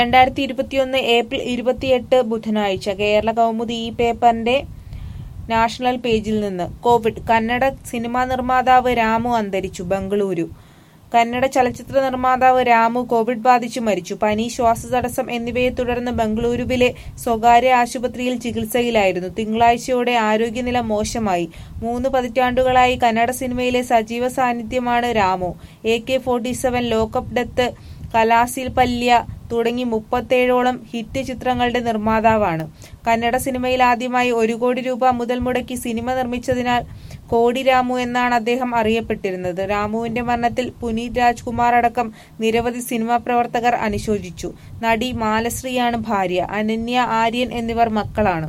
രണ്ടായിരത്തി ഇരുപത്തിയൊന്ന് ഏപ്രിൽ ഇരുപത്തിയെട്ട് ബുധനാഴ്ച കേരള കൗമുദി ഈ പേപ്പറിന്റെ നാഷണൽ പേജിൽ നിന്ന് കോവിഡ് കന്നഡ സിനിമാ നിർമ്മാതാവ് രാമു അന്തരിച്ചു ബംഗളൂരു കന്നഡ ചലച്ചിത്ര നിർമ്മാതാവ് രാമു കോവിഡ് ബാധിച്ചു മരിച്ചു പനി ശ്വാസതടസ്സം എന്നിവയെ തുടർന്ന് ബംഗളൂരുവിലെ സ്വകാര്യ ആശുപത്രിയിൽ ചികിത്സയിലായിരുന്നു തിങ്കളാഴ്ചയോടെ ആരോഗ്യനില മോശമായി മൂന്ന് പതിറ്റാണ്ടുകളായി കന്നഡ സിനിമയിലെ സജീവ സാന്നിധ്യമാണ് Ramu A K forty seven lockup death കലാസിൽ പല്യ തുടങ്ങി മുപ്പത്തേഴോളം ഹിറ്റ് ചിത്രങ്ങളുടെ നിർമ്മാതാവാണ് കന്നഡ സിനിമയിൽ ആദ്യമായി ഒരു കോടി രൂപ മുതൽ മുടക്കി സിനിമ നിർമ്മിച്ചതിനാൽ കോടി രാമു എന്നാണ് അദ്ദേഹം അറിയപ്പെട്ടിരുന്നത് രാമുവിന്റെ മരണത്തിൽ പുനീത് രാജ്കുമാർ അടക്കം നിരവധി സിനിമാ പ്രവർത്തകർ അനുശോചിച്ചു നടി മാലശ്രീയാണ് ഭാര്യ അനന്യ ആര്യൻ എന്നിവർ മക്കളാണ്